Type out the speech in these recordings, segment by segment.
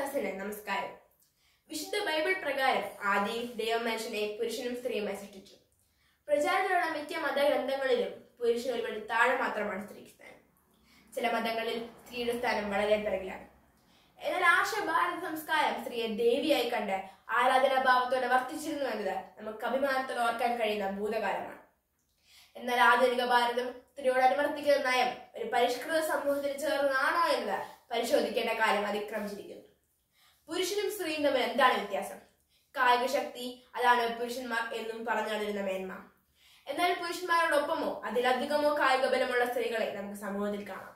സദസ്സിന് നമസ്കാരം വിശുദ്ധ ബൈബിൾ പ്രകാരം ആദ്യം ദൈവം മനുഷ്യനെ പുരുഷനും സ്ത്രീയുമായി സൃഷ്ടിച്ചു പ്രചാരത്തിലുള്ള മിക്ക മതഗ്രന്ഥങ്ങളിലും പുരുഷന് ഒരുപടി താഴെ മാത്രമാണ് സ്ത്രീക്ക് സ്ഥാനം ചില മതങ്ങളിൽ സ്ത്രീയുടെ സ്ഥാനം വളരെ പിറകിലാണ് എന്നാൽ ആശ ഭാരത സംസ്കാരം സ്ത്രീയെ ദേവിയായി കണ്ട് ആരാധനാഭാവത്തോടെ വർത്തിച്ചിരുന്നു എന്നത് നമുക്ക് അഭിമാനത്തോടെ ഓർക്കാൻ കഴിയുന്ന ഭൂതകാലമാണ് എന്നാൽ ആധുനിക ഭാരതം സ്ത്രീയോട് അനുവർത്തിക്കുന്ന നയം ഒരു പരിഷ്കൃത സമൂഹത്തിന് ചേർന്നാണോ എന്നത് പരിശോധിക്കേണ്ട കാലം അതിക്രമിച്ചിരിക്കുന്നു പുരുഷനും സ്ത്രീയും തമ്മിൽ എന്താണ് വ്യത്യാസം കായിക ശക്തി അതാണ് പുരുഷന്മാർ എന്നും പറഞ്ഞു നടന്നിരുന്ന മേന്മ എന്നാൽ പുരുഷന്മാരോടൊപ്പമോ അതിലധികമോ കായിക ബലമുള്ള സ്ത്രീകളെ നമുക്ക് സമൂഹത്തിൽ കാണാം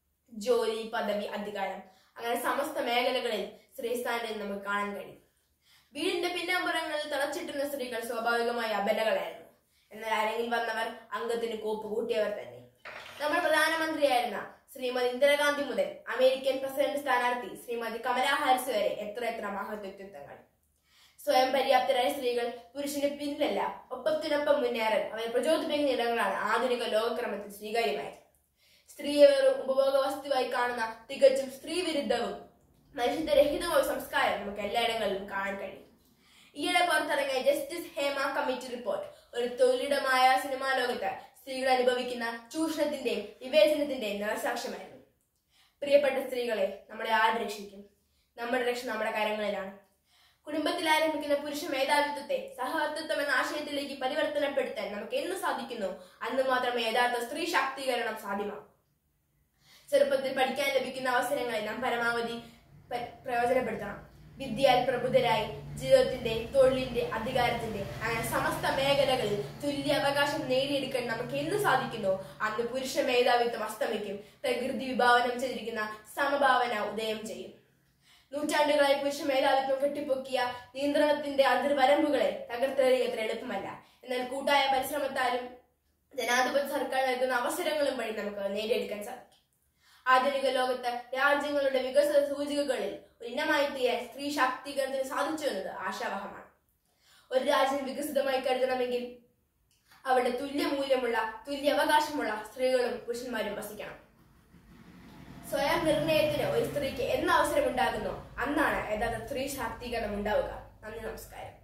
ജോലി പദവി അധികാരം അങ്ങനെ സമസ്ത മേഖലകളിൽ സ്ത്രീ സ്ഥാനം നമുക്ക് കാണാൻ കഴിയും വീടിന്റെ പിന്നാമ്പുറങ്ങളിൽ തളച്ചിട്ടിരുന്ന സ്ത്രീകൾ സ്വാഭാവികമായി അബലകളായിരുന്നു എന്നാൽ അരങ്ങിൽ വന്നവർ അംഗത്തിന് കോപ്പ് കൂട്ടിയവർ തന്നെ നമ്മുടെ പ്രധാനമന്ത്രിയായിരുന്ന ശ്രീമതി ഇന്ദിരാഗാന്ധി മുതൽ അമേരിക്കൻ പ്രസിഡന്റ് സ്ഥാനാർത്ഥി ശ്രീമതി കമലാ ഹാരിസ് വരെ എത്ര എത്ര മഹത്വത്വങ്ങൾ സ്വയം പര്യാപ്തരായ സ്ത്രീകൾ പുരുഷന് പിന്നിലല്ല ഒപ്പത്തിനൊപ്പം മുന്നേറാൻ അവരെ പ്രചോദിപ്പിക്കുന്ന ഇടങ്ങളാണ് ആധുനിക ലോകക്രമത്തിൽ സ്വീകാര്യമായത് സ്ത്രീയെ വെറും ഉപഭോഗ വസ്തുവായി കാണുന്ന തികച്ചും സ്ത്രീവിരുദ്ധവും മനുഷ്യരഹിതമായ സംസ്കാരം നമുക്ക് എല്ലായിടങ്ങളിലും കാണാൻ കഴിയും ഈയിടെ പുറത്തിറങ്ങിയ ജസ്റ്റിസ് ഹേമ കമ്മിറ്റി റിപ്പോർട്ട് ഒരു തൊഴിലിടമായ സിനിമാ ലോകത്ത് സ്ത്രീകൾ അനുഭവിക്കുന്ന ചൂഷണത്തിന്റെയും വിവേചനത്തിന്റെയും നിറസാക്ഷ്യമായിരുന്നു പ്രിയപ്പെട്ട സ്ത്രീകളെ നമ്മളെ ആര് രക്ഷിക്കും നമ്മുടെ രക്ഷ നമ്മുടെ കരങ്ങളിലാണ് കുടുംബത്തിൽ ആരംഭിക്കുന്ന പുരുഷ മേധാവിത്വത്തെ സഹവർത്തിത്വം എന്ന ആശയത്തിലേക്ക് പരിവർത്തനപ്പെടുത്താൻ നമുക്ക് എന്ന് സാധിക്കുന്നു അന്ന് മാത്രമേ യഥാർത്ഥ സ്ത്രീ ശാക്തീകരണം സാധ്യമാകൂ ചെറുപ്പത്തിൽ പഠിക്കാൻ ലഭിക്കുന്ന അവസരങ്ങളെ നാം പരമാവധി പ- പ്രയോജനപ്പെടുത്തണം വിദ്യയാൽ പ്രബുദ്ധരായി ജീവിതത്തിന്റെ തൊഴിലിന്റെ അധികാരത്തിന്റെ അങ്ങനെ സമസ്ത മേഖലകളിൽ തുല്യ അവകാശം നേടിയെടുക്കാൻ നമുക്ക് എന്ന് സാധിക്കുന്നോ അന്ന് പുരുഷ മേധാവിത്വം അസ്തമിക്കും പ്രകൃതി വിഭാവനം ചെയ്തിരിക്കുന്ന സമഭാവന ഉദയം ചെയ്യും നൂറ്റാണ്ടുകളായി പുരുഷ മേധാവിത്വം കെട്ടിപ്പൊക്കിയ നിയന്ത്രണത്തിന്റെ അതിർവരമ്പുകളെ തകർത്തെറിയുക അത്ര എളുപ്പമല്ല എന്നാൽ കൂട്ടായ പരിശ്രമത്താലും ജനാധിപത്യ സർക്കാർ നൽകുന്ന അവസരങ്ങളും വഴി നമുക്ക് നേടിയെടുക്കാൻ സാധിക്കും ആധുനിക ലോകത്ത് രാജ്യങ്ങളുടെ വികസന സൂചികകളിൽ ഉന്നമായി തീരാൻ സ്ത്രീ ശാക്തീകരണത്തിന് സാധിച്ചു എന്നത് ആശാവഹമാണ് ഒരു രാജ്യം വികസിതമായി കരുതണമെങ്കിൽ അവിടെ തുല്യ മൂല്യമുള്ള തുല്യ അവകാശമുള്ള സ്ത്രീകളും പുരുഷന്മാരും വസിക്കണം സ്വയം നിർണയത്തിന് ഒരു സ്ത്രീക്ക് എന്ന് അവസരം ഉണ്ടാകുന്നോ അന്നാണ് യഥാർത്ഥ സ്ത്രീ ശാക്തീകരണം ഉണ്ടാവുക നന്ദി നമസ്കാരം